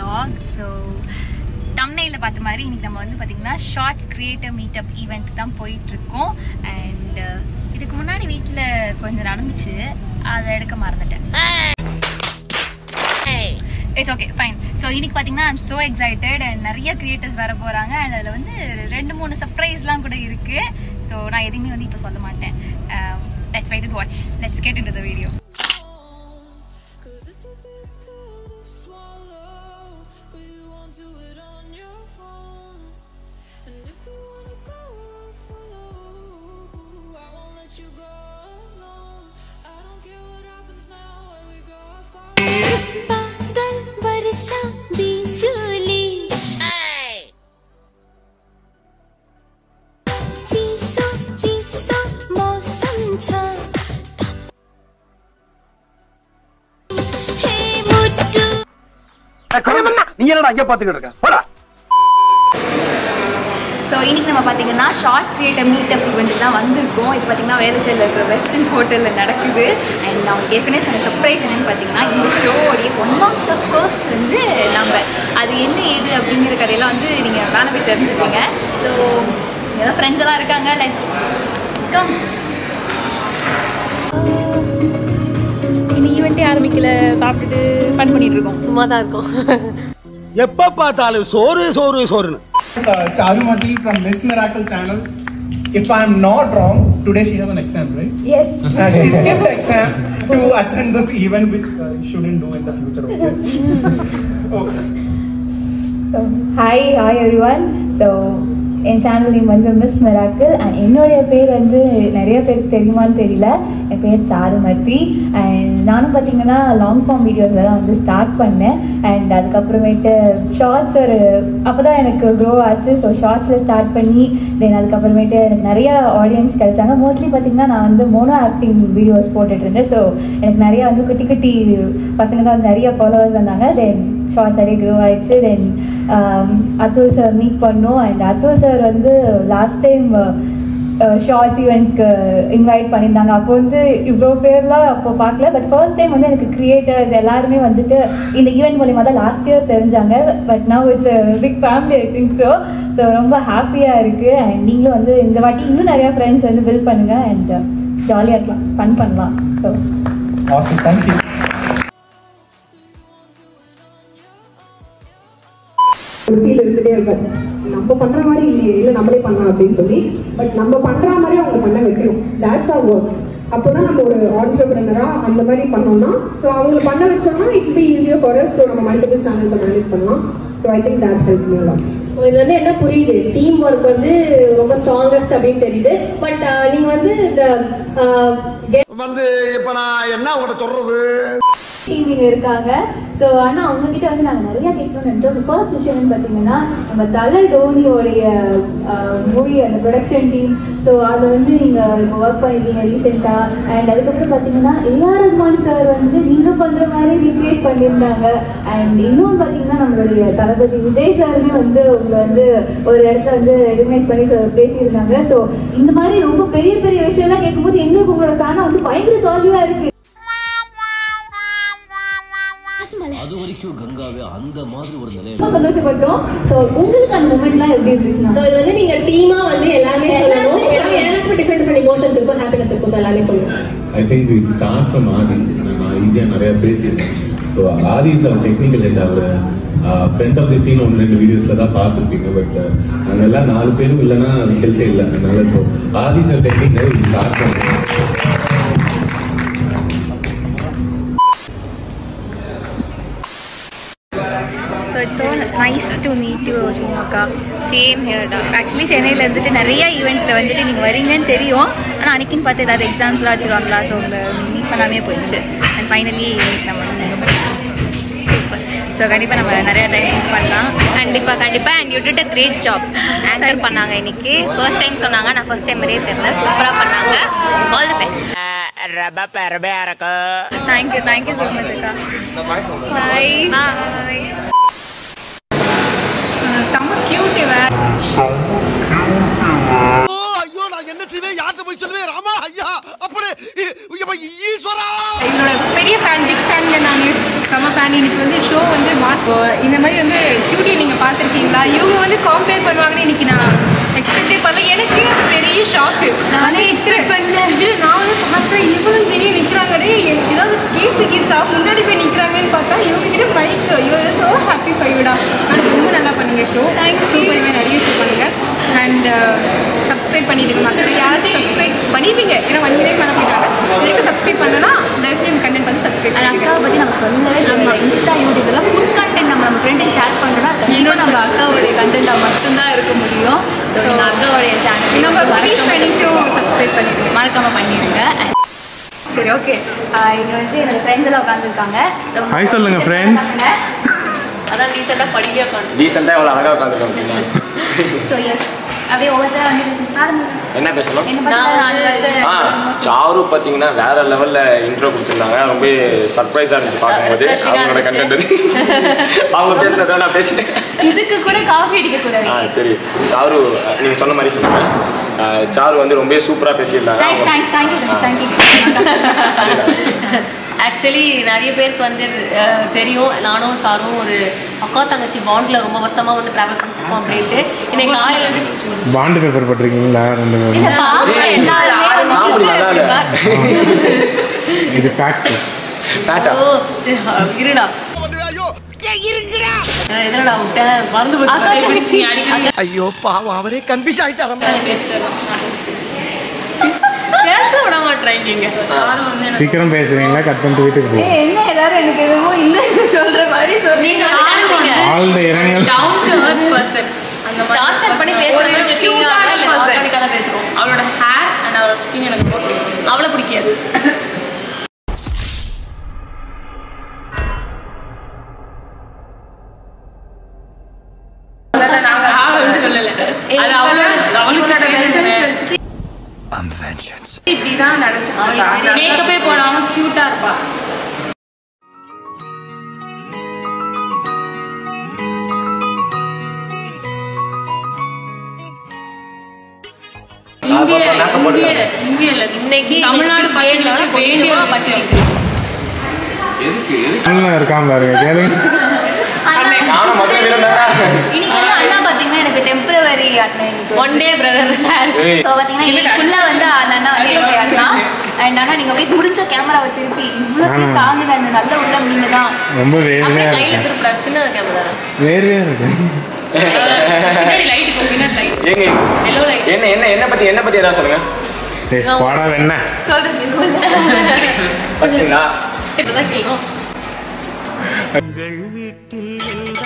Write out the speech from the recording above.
vlog so தம்னையில் பார்த்த மாதிரி இன்னைக்கு நம்ம வந்து பார்த்தீங்கன்னா ஷார்ட்ஸ் கிரியேட்டர் மீட்டப் ஈவெண்ட் தான் போயிட்டு இருக்கோம் அண்ட் இதுக்கு முன்னாடி வீட்டில் கொஞ்சம் நடந்துச்சு அதை எடுக்க மறந்துட்டேன் இட்ஸ் ஓகே ஃபைன் ஸோ இன்னைக்கு பார்த்தீங்கன்னா ஐம் ஸோ எக்ஸைட்டட் அண்ட் நிறைய கிரியேட்டர்ஸ் வர போகிறாங்க அண்ட் அதில் வந்து ரெண்டு மூணு சர்ப்ரைஸ்லாம் கூட இருக்குது ஸோ நான் எதுவுமே வந்து இப்போ சொல்ல மாட்டேன் let's wait and watch let's get in the video Cause it's a big pill to swallow, but you won't do it on your own. And if you wanna go, I'll follow. I won't let you go alone. I don't care what happens now when we go far. बादल वर्षा बिजुली चिसो चिसो मौसम छ हे मुट्टु நீ என்னடா அங்கே பாத்துக்கிட்டு இருக்க போடா ஸோ இன்னைக்கு நம்ம பார்த்தீங்கன்னா ஷார்ட்ஸ் கிரியேட்டர் மீட்டப் ஈவெண்ட் தான் வந்திருக்கோம் இப்போ பார்த்தீங்கன்னா வேலைச்சேரியில் இருக்கிற வெஸ்டர்ன் ஹோட்டலில் நடக்குது அண்ட் நான் உங்களுக்கு ஏற்கனவே சொன்ன சர்ப்ரைஸ் என்னன்னு பார்த்தீங்கன்னா இந்த ஷோடைய ஒன் ஆஃப் த ஃபர்ஸ்ட் வந்து நம்ம அது என்ன ஏது அப்படிங்கிற கதையெல்லாம் வந்து நீங்கள் வேலை போய் தெரிஞ்சுப்பீங்க ஸோ ஏதோ ஃப்ரெண்ட்ஸ் எல்லாம் இருக்காங்க லெட்ஸ் கம் இனி ஈவெண்ட்டே ஆரம்பிக்கல சாப்பிட்டுட்டு ஃபன் பண்ணிட்டு இருக்கோம் சும்மா தான் இருக்கும் எப்ப பார்த்தாலும் சோறு சோறு சோறுன்னு uh, Charumati from Miss Miracle channel. If I'm not wrong, today she has an exam, right? Yes Uh, she skipped exam to attend this event, which uh, shouldn't do in the future. Okay. okay. Hi hi everyone so என் channel name வந்து miss miracle and என்னுடைய பேர் வந்து நிறைய பேருக்கு தெரியுமான்னு தெரியல என் பேர் சாருமதி அண்ட் நானும் பார்த்தீங்கன்னா லாங் ஃபார்ம் வீடியோஸில் தான் வந்து ஸ்டார்ட் பண்ணேன் அண்ட் அதுக்கப்புறமேட்டு ஷார்ட்ஸ் ஒரு அப்போ தான் எனக்கு க்ரோ ஆச்சு ஸோ ஷார்ட்ஸில் ஸ்டார்ட் பண்ணி தென் அதுக்கப்புறமேட்டு எனக்கு நிறைய ஆடியன்ஸ் கிடைச்சாங்க மோஸ்ட்லி பார்த்தீங்கன்னா நான் வந்து மோனோ ஆக்டிங் வீடியோஸ் போட்டுட்டு இருந்தேன் ஸோ எனக்கு நிறைய வந்து குட்டி குட்டி பசங்க தான் வந்து நிறைய ஃபாலோவர்ஸ் வந்தாங்க தென் ஷார்ட்ஸ் நிறைய க்ரோ ஆயிடுச்சு தென் அத்துல் சார் மீட் பண்ணோம் அண்ட் அத்துல் சார் வந்து லாஸ்ட் டைம் ஷார்ட்ஸ் ஈவெண்ட்க்கு இன்வைட் பண்ணியிருந்தாங்க அப்போ வந்து இவ்வளோ பேர்லாம் அப்போ பார்க்கல பட் ஃபர்ஸ்ட் டைம் வந்து எனக்கு கிரியேட்டர்ஸ் எல்லாருமே வந்துட்டு இந்த ஈவெண்ட் மூலியமாக தான் லாஸ்ட் இயர் தெரிஞ்சாங்க but now it's big family I think so so ரொம்ப ஹாப்பியாக இருக்குது அண்ட் நீங்களும் வந்து இந்த வாட்டி இன்னும் நிறையா ஃப்ரெண்ட்ஸ் வந்து பில்ட் பண்ணுங்கள் அண்ட் ஜாலியாக இருக்கலாம் ஃபன் பண்ணலாம் ஸோ Awesome. Thank you. ஒரு ஃபீல் இருந்துட்டே இருக்கும் நம்ம பண்ற மாதிரி இல்லையே இல்லை நம்மளே பண்ணலாம் அப்படின்னு சொல்லி பட் நம்ம பண்ற மாதிரி அவங்க பண்ண வைக்கணும் தேட்ஸ் ஆர் ஒர்க் அப்போதான் நம்ம ஒரு ஆண்டர்பிரினரா அந்த மாதிரி பண்ணோம்னா ஸோ அவங்களை பண்ண வச்சோம்னா it be easier for so நம்ம மல்டிபிள் சேனல்ஸை மேனேஜ் பண்ணலாம் so I think that help me lot இது வந்து என்ன புரியுது டீம் ஒர்க் வந்து ரொம்ப ஸ்ட்ராங்கஸ்ட் அப்படின்னு தெரியுது பட் நீங்க வந்து இந்த வந்து இப்ப நான் என்ன உங்கள்கிட்ட சொல்றது டிவிங்க இருக்காங்க ஸோ ஆனால் அவங்கக்கிட்ட வந்து நாங்கள் நிறையா கேட்கணும்னு நினச்சோம் ஃபர்ஸ்ட் விஷயம் பார்த்தீங்கன்னா நம்ம தலை தோனியோடைய மூவி அந்த ப்ரொடக்ஷன் டீம் ஸோ அதை வந்து நீங்கள் இப்போ ஒர்க் பண்ணிருக்கீங்க ரீசெண்டாக அண்ட் அதுக்கப்புறம் பார்த்தீங்கன்னா ஏஆர் ரஹ்மான் சார் வந்து நீங்கள் பண்ணுற மாதிரி ரீக்ரியேட் பண்ணியிருந்தாங்க அண்ட் இன்னும் பார்த்தீங்கன்னா நம்மளுடைய தளபதி விஜய் சாருமே வந்து உங்களை வந்து ஒரு இடத்துல வந்து ரெகனைஸ் பண்ணி சொ- பேசியிருந்தாங்க ஸோ இந்த மாதிரி ரொம்ப பெரிய பெரிய விஷயம்லாம் கேட்கும்போது எங்களுக்கு உங்களோட ஃபேனாக வந்து பயங்கர ஜாலியாக இருக்குது அது வரைக்கும் கங்காவே அந்த மாதிரி ஒரு நிலையில ரொம்ப சந்தோஷப்பட்டோம் ஸோ உங்களுக்கு அந்த மூமெண்ட்லாம் எப்படி இருந்துச்சுன்னா ஸோ இது வந்து நீங்க டீமா வந்து எல்லாமே சொல்லணும் ஏன்னா எல்லாருக்கும் டிஃப்ரெண்ட் டிஃப்ரெண்ட் இமோஷன்ஸ் இருக்கும் ஹாப்பினஸ் இருக்கும் ஸோ எல்லாமே சொல்லணும் I think we start from Aadhis நான் ஈஸியாக நிறைய பேசியிருக்கேன் ஸோ ஆதிஸ் அவர் டெக்னிக்கல் ஹெட் அவர் ஃப்ரண்ட் ஆஃப் தி சீன் ஒன்று ரெண்டு வீடியோஸில் தான் பார்த்துருப்பீங்க பட் நாங்கள் எல்லாம் நாலு பேரும் இல்லைன்னா ஹெல்ஸே இல்லை அதனால ஸோ ஆதிஸ் அவர் டெக்னிக்கல் ஸ்டார்ட் பண்ணுறோம் so it's so nice to meet you சும்மாக்கா சேம் ஹியர்டா ஆக்சுவலி சென்னையில் இருந்துட்டு நிறைய ஈவெண்ட்டில் வந்துட்டு நீங்கள் வரீங்கன்னு தெரியும் ஆனால் அன்னைக்குன்னு பார்த்து ஏதாவது எக்ஸாம்ஸ்லாம் வச்சுருவாங்களா ஸோ உங்களை மீட் பண்ணாமே போயிடுச்சு அண்ட் ஃபைனலி நம்ம சூப்பர் ஸோ கண்டிப்பாக நம்ம நிறைய டைம் மீட் பண்ணலாம் கண்டிப்பா கண்டிப்பா and you did a great job anchor பண்ணாங்க இன்னைக்கு ஃபர்ஸ்ட் டைம் சொன்னாங்க நான் ஃபர்ஸ்ட் டைம் மாதிரியே தெரியல சூப்பரா பண்ணாங்க all the best thank you thank you so much அக்கா பாய் பாய் செம்ம கியூட் இவன் ஐயோ நான் என்ன செய்வேன் யார்கிட்ட போய் சொல்லுவேன் ராமா ஐயா அப்படி ஈஸ்வரா இவனோட பெரிய ஃபேன் பிக் ஃபேன் நான் செம ஃபேன் இன்னைக்கு வந்து ஷோ வந்து மாஸ் இந்த மாதிரி வந்து கியூட்டி நீங்கள் பார்த்துருக்கீங்களா இவங்க வந்து காம்பேர் பண்ணுவாங்கன்னு இன்னைக்கு நான் எக்ஸ்பெக்டே பண்ணல எனக்கு அது பெரிய ஷாக்கு நானே expect பண்ணல. இது நான் வந்து பார்த்தேன் இவனும் சரி நிற்கிறாங்களே ஏதாவது கேஸு கீஸா முன்னாடி போய் நிற்கிறாங்கன்னு பார்த்தா இவங்க கிட்ட மைக் யூ ஸோ ஹாப்பி ஃபைவ்டா அண்ட் ரொம்ப நல்லா பண்ணுங்க ஷோ தேங்க்ஸ் சூப்பர் நிறைய ஷோ பண்ணுங்க அண்ட் சப்ஸ்கிரைப் பண்ணிடுங்க மக்கள் யாராச்சும் சப்ஸ்கிரைப் பண்ணிடுவீங்க ஏன்னா ஒன் மினிட் மேலே போயிட்டாங்க இதுக்கு சப்ஸ்கிரைப் பண்ணனா தயவுசெய்து கண்டென்ட் வந்து சப்ஸ்கிரைப் அந்த அக்காவை பற்றி நம்ம சொல்லவே இல்லை இன்ஸ்டா யூடியூப்ல ஃபுட் கண்டென்ட் நம்ம நம்ம ஃப்ரெண்டுக்கு ஷேர் பண்ணுறோம்னா இன்னும் நம்ம அக்காவுடைய கண்டென்ட்டாக மட்டும்தான் இருக்க முடியும் ஸோ இந்த அக்காவுடைய சேனல் நம்ம ப்ளீஸ் ஃப்ரெண்ட்ஸையும் சப்ஸ்கிரைப் பண்ணிடுங்க மறக்காம பண்ணிடுங்க சரி ஓகே இங்கே வந்து என்னோட ஃப்ரெண்ட்ஸ் எல்லாம் உட்காந்துருக்காங்க Hi சொல்லுங்க, friends. அதான் ரீசெண்டாக படியிலே உட்காந்து டீசெண்டாக எவ்வளோ அழகாக உட்காந்துருக்கோம் ஸோ எஸ் அப்படியே ஒவ்வொருத்தராக வந்து பேசுங்க. ஆரம்பிங்க. என்ன பேசணும் என்ன பண்ணுறது ஆ சாரு பார்த்தீங்கன்னா வேற லெவலில் இன்ட்ரோ கொடுத்துருந்தாங்க ரொம்ப சர்ப்ரைஸாக இருந்துச்சு பார்க்கும்போது Refreshing-ஆ அவங்களோட கண்டென்ட் அவங்க பேசுனதை நான் பேசிட்டேன் இதுக்கு கூட காஃபி அடிக்கக்கூடாது ஆ சரி சாரு நீங்கள் சொன்ன மாதிரி சொல்லுங்கள் சாரு வந்து ரொம்ப சூப்பராக பேசியிருந்தாங்க தேங்க்ஸ் அவங்க தேங்க்ஸ் தேங்க்யூ தேங்க்யூ ஆக்சுவலி நிறைய பேருக்கு வந்து அஹ், தெரியும் நானும் சாரும் ஒரு அக்கா தங்கச்சி பாண்டில் ரொம்ப வருஷமா வந்து ட்ராவல் பண்ணிருக்கோம் அப்படின்ட்டு இன்னைக்கு காலையில் பாண்டு பேப்பர் போட்டிருக்கீங்களா ரெண்டு பேரும் காமெடி நல்லா இல்லை இது ஃபேக்ட் ஃபேட்டா ஓ சரி, அஹ், இருடா அஹ், எதுலடா விட்டேன் மறந்து போச்சு பிடிச்சி அடிக்கடி ஐயோ பாவம் அவரே கன்ஃபியூஸ் ஆயிட்டாராம் பேச விட மாட்டேறாங்க சீக்கிரம் பேசுறீங்களா கட் பண்ணிட்டு வீட்டுக்கு போ என்ன எல்லாரும் எனக்கு எதுவும் இந்த இது சொல்ற மாதிரி நீங்க சொல்றீங்க ஆழ்ந்த இரங்கல் டவுன் டு earth person அந்த மாதிரி டார்ச்சர் பண்ணி பேசுறது கியூட்டாக இல்லை ஆர்கானிக்காக தான் பேசுகிறோம் அவளோட ஹேர் அண்ட் அவளோட ஸ்கின் எனக்கு ரொம்ப பிடிக்கும் அவளை பிடிக்காது சொல்லல அது அவளோட அவளோட இப்படிதான் நினைச்சிட்டு மேக்கப்பே போடாம கியூட்டா இருப்பா இந்திய இந்திய இந்தியல இன்னைக்கு தமிழ்நாடு பசங்களுக்கு வேண்டிய ஒரு விஷயம் நல்லா இருக்காம பாருங்க கேளுங்க நானும் மதுரை வீரன்டா இன்னைக்கு வந்து அண்ணா பாத்தீங்கன்னா எனக்கு டெம்பரவரி அண்ணன் இன்னைக்கு ஒன் டே பிரதர் ஸோ பார்த்தீங்கன்னா இன்னைக்கு ஃபுல்லாக வந்து அந்த அண்ணா வந்து என்னுடைய அண்ணா அண்ட் அண்ணா நீங்கள் போய் முடிஞ்ச கேமராவை திருப்பி இவ்வளோ ஆமா. தாங்கின அந்த நல்ல உள்ளம் நீங்கள் தான் ரொம்ப வேர்வையா கையில இருக்கு திருப்படா சின்ன கேமரா வேர்வையா இருக்கு பின்னாடி லைட் பின்னாடி லைட் ஏங்க எல்லோ லைட் என்ன என்ன என்ன பற்றி என்ன பற்றி ஏதாவது சொல்லுங்க ஏய் போடா வெண்ண சொல்கிறது சொல்ல பார்த்தீங்களா இப்பதான் கேட்கும் எங்கள் வீட்டில்